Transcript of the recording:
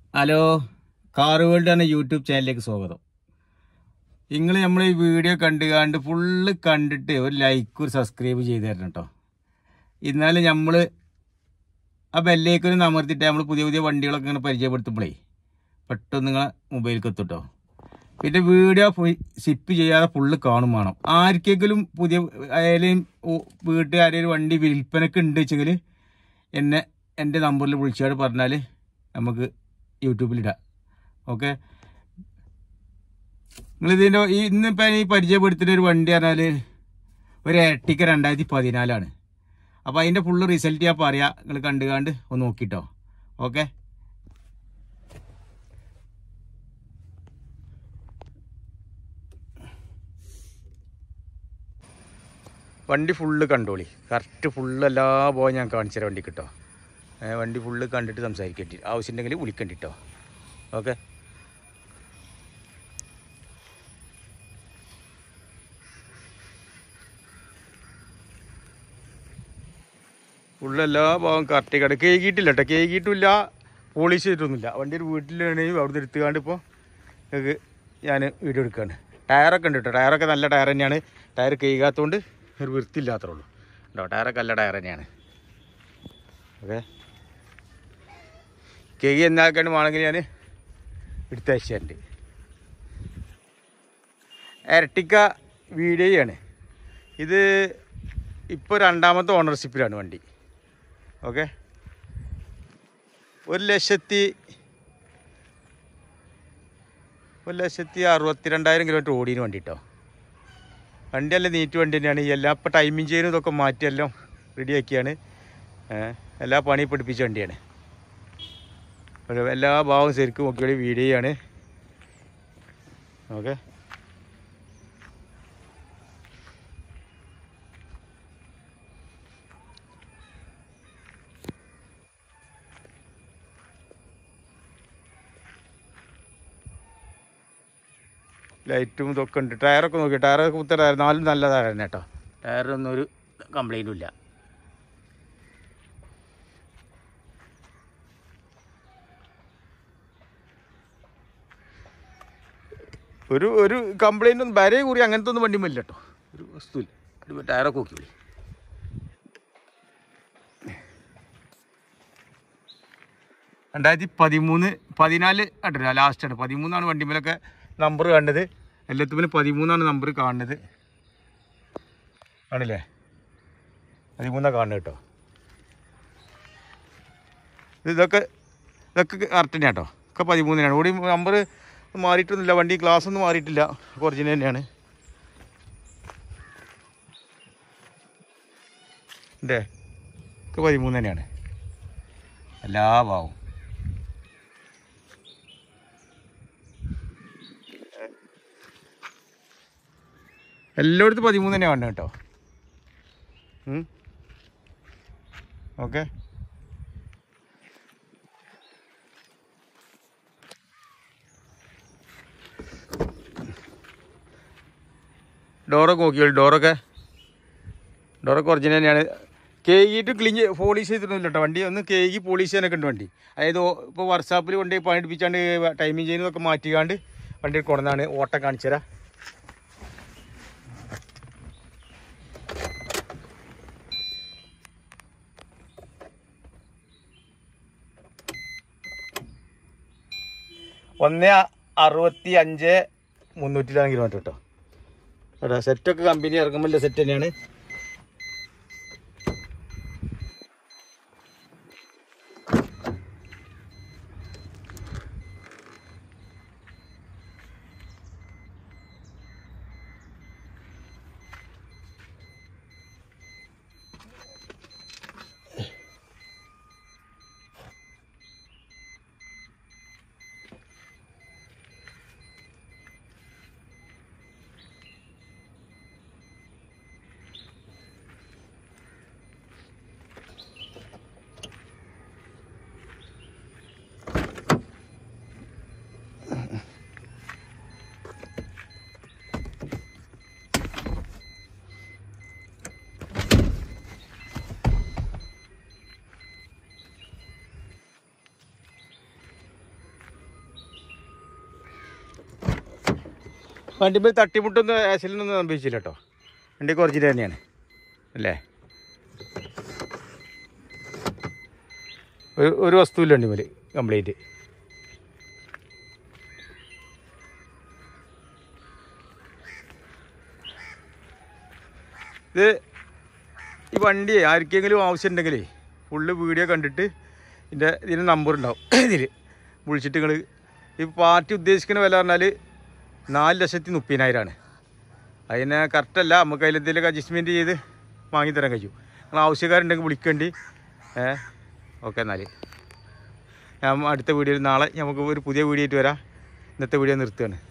hello car world എന്ന YouTube ചാനലിലേക്ക് സ്വാഗതം നിങ്ങൾ നമ്മൾ ഈ വീഡിയോ കണ്ട് കണ്ട് ഫുള്ള് കണ്ടിട്ട് ഒരു ലൈക്ക് ഒരു സബ്സ്ക്രൈബ് ചെയ്ത് തരണം കേട്ടോ എന്നാലും നമ്മൾ ആ ബെല്ലേക്കൊന്ന് അമർത്തിയിട്ട് നമ്മൾ പുതിയ പുതിയ വണ്ടികളൊക്കെ ഇങ്ങനെ പരിചയപ്പെടുത്തുമ്പോഴേ പെട്ടെന്ന് നിങ്ങളെ മൊബൈലിൽ എത്തുട്ടോ പിന്നെ വീഡിയോ പോയി സിപ്പ് ചെയ്യാതെ ഫുള്ള് കാണും വേണം ആർക്കെങ്കിലും പുതിയ ആയാലും വീട്ടിൽ ആരെങ്കിലും വണ്ടി വിൽപ്പനക്ക് ഉണ്ട് വെച്ചെങ്കിൽ എന്നെ എൻ്റെ നമ്പറിൽ വിളിച്ചാൽ പറഞ്ഞാൽ നമുക്ക് യൂട്യൂബിലിടാം ഓക്കെ നിങ്ങളിതിൻ്റെ ഈ ഇന്നിപ്പോൾ ഈ പരിചയപ്പെടുത്തുന്ന ഒരു വണ്ടി പറഞ്ഞാൽ ഒരു എട്ടിക്ക രണ്ടായിരത്തി പതിനാലാണ് അപ്പോൾ അതിൻ്റെ ഫുള്ള് റിസൾട്ട് ഞാൻ പറയാം നിങ്ങൾ കണ്ടു കണ്ട് ഒന്ന് നോക്കിട്ടോ ഓക്കെ വണ്ടി ഫുള്ള് കണ്ടോളി കറക്റ്റ് ഫുള്ള് എല്ലാ പോയി ഞാൻ കാണിച്ചു തരാം വണ്ടി കിട്ടോ വണ്ടി ഫുള്ള് കണ്ടിട്ട് സംസാരിക്കേണ്ടി ആവശ്യമുണ്ടെങ്കിൽ വിളിക്കേണ്ടി കേട്ടോ ഓക്കെ ഫുള്ള് എല്ലാ ഭാഗം കറക്റ്റ് കട കേകിയിട്ടില്ല കേട്ടോ കേകിയിട്ടില്ല പോളിഷ് ചെയ്തിട്ടൊന്നുമില്ല വണ്ടി ഒരു വീട്ടിലാണെങ്കിൽ അവിടുന്ന് എടുത്തുകാണ്ട് ഇപ്പോൾ നിങ്ങൾക്ക് ഞാൻ വീഡിയോ എടുക്കുകയാണ് ടയറൊക്കെ ഉണ്ട് കേട്ടോ ടയറൊക്കെ നല്ല ടയർ തന്നെയാണ് ടയർ കേൾക്കാത്തതുകൊണ്ട് ഒരു വൃത്തിയില്ലാത്തേ ഉള്ളൂ കേട്ടോ ടയറൊക്കെ നല്ല ടയർ തന്നെയാണ് ഓക്കെ കേക്ക് എന്നാക്കാണ്ട് വേണമെങ്കിൽ ഞാൻ എടുത്തയച്ചിട്ടുണ്ട് ഇരട്ടിക്ക വീഡിയോയാണ് ഇത് ഇപ്പോൾ രണ്ടാമത്തെ ഓണർഷിപ്പിലാണ് വണ്ടി ഓക്കെ ഒരു ലക്ഷത്തി ഒരു ലക്ഷത്തി അറുപത്തിരണ്ടായിരം കിലോമീറ്റർ ഓടിന് വണ്ടി കേട്ടോ വണ്ടിയെല്ലാം നീറ്റ് വണ്ടി തന്നെയാണ് ഈ എല്ലാ ഇപ്പോൾ ടൈമിങ് ചെയ്യുന്നതും ഇതൊക്കെ മാറ്റിയെല്ലാം റെഡിയാക്കിയാണ് ഏഹ് എല്ലാ പണി പഠിപ്പിച്ച വണ്ടിയാണ് ഒരു എല്ലാ ഭാഗവും ശരിക്കും നോക്കിയോളി വീഡിയോ ആണ് ഓക്കെ ലൈറ്റും ഇതൊക്കെ ഉണ്ട് ടയറൊക്കെ നോക്കി ടയറൊക്കെ കുത്ത ടയർ നാലും നല്ല ടയർ തന്നെ കേട്ടോ ടയറിനൊന്നും ഒരു കംപ്ലൈൻറ്റും ഇല്ല ഒരു ഒരു കംപ്ലൈൻ്റ് ഒന്നും വരെ കൂറി അങ്ങനത്തെ ഒന്നും വണ്ടിയും ഇല്ല കേട്ടോ ഒരു വസ്തുവില്ല ഒരു ടയറൊക്കെ നോക്കി രണ്ടായിരത്തി പതിമൂന്ന് പതിനാല് ആട്ടോ ലാസ്റ്റാണ് പതിമൂന്നാണ് വണ്ടിമേലൊക്കെ നമ്പർ കണ്ടത് എല്ലാത്തുമ്പിലും പതിമൂന്നാണ് നമ്പർ കാണുന്നത് ആണല്ലേ പതിമൂന്നാണ് കാണുന്നത് കേട്ടോ ഇത് ഇതൊക്കെ ഇതൊക്കെ കറക്റ്റ് തന്നെയാണ് കേട്ടോ ഒക്കെ പതിമൂന്നിനാണ് ഓടി നമ്പർ മാറിയിട്ടൊന്നുമില്ല വണ്ടി ഗ്ലാസ് ഒന്നും മാറിയിട്ടില്ല ഒറിജിനൽ തന്നെയാണ് ഉണ്ട് ഒക്കെ പതിമൂന്ന് തന്നെയാണ് എല്ലാ ഭാവവും എല്ലായിടത്തും പതിമൂന്ന് തന്നെയാണ് വേണ്ടത് കേട്ടോ ഓക്കെ ഡോറൊക്കെ നോക്കിയോളൂ ഡോറൊക്കെ ഡോറൊക്കെ ഒറിജിനൽ തന്നെയാണ് കേകിയിട്ട് ക്ലീൻ പോളിഷ് ചെയ്തിട്ടൊന്നുമില്ല കേട്ടോ വണ്ടി ഒന്ന് കേകി പോളിഷ് ചെയ്യാനൊക്കെ ഉണ്ട് വണ്ടി അതായത് ഇപ്പോൾ വർക്ക്ഷോപ്പിൽ കൊണ്ട് പണിപ്പിച്ചാണ്ട് ടൈമിങ് ചെയ്യുന്നതൊക്കെ മാറ്റിക്കാണ്ട് വണ്ടി കൊണ്ടുവന്നാണ് ഓട്ടം കാണിച്ചു തരാം ഒന്ന് അറുപത്തി അഞ്ച് മുന്നൂറ്റി ഇരുപത് കിലോമീറ്റർ കേട്ടോ എടാ സെറ്റൊക്കെ കമ്പനി ഇറങ്ങുമ്പോൾ സെറ്റ് തന്നെയാണ് വണ്ടിമ്പോൾ തട്ടിമുട്ടൊന്നും ആക്സിഡൻ്റ് സംഭവിച്ചില്ല കേട്ടോ വണ്ടി കുറച്ചിട്ട് തന്നെയാണ് അല്ലേ ഒരു ഒരു വസ്തുവില്ല വണ്ടിമേൽ കംപ്ലീറ്റ് ഇത് ഈ വണ്ടി ആർക്കെങ്കിലും ആവശ്യമുണ്ടെങ്കിലേ ഫുള്ള് വീഡിയോ കണ്ടിട്ട് ഇതിൻ്റെ ഇതിന് നമ്പർ ഉണ്ടാവും ഇതിൽ വിളിച്ചിട്ട് നിങ്ങൾ ഈ പാർട്ടി ഉദ്ദേശിക്കുന്ന വില പറഞ്ഞാൽ നാല് ലക്ഷത്തി മുപ്പതിനായിരമാണ് അതിന് കറക്റ്റല്ല നമുക്ക് അതിൽ എന്തെങ്കിലും അഡ്ജസ്റ്റ്മെൻറ്റ് ചെയ്ത് വാങ്ങിത്തരാൻ കഴിയും നിങ്ങൾ ആവശ്യക്കാരുണ്ടെങ്കിൽ വിളിക്കേണ്ടി ഏ ഓക്കെ എന്നാൽ ഞാൻ അടുത്ത വീഡിയോയിൽ നാളെ നമുക്ക് ഒരു പുതിയ വീഡിയോ ആയിട്ട് വരാം ഇന്നത്തെ വീഡിയോ നിർത്തുകയാണ്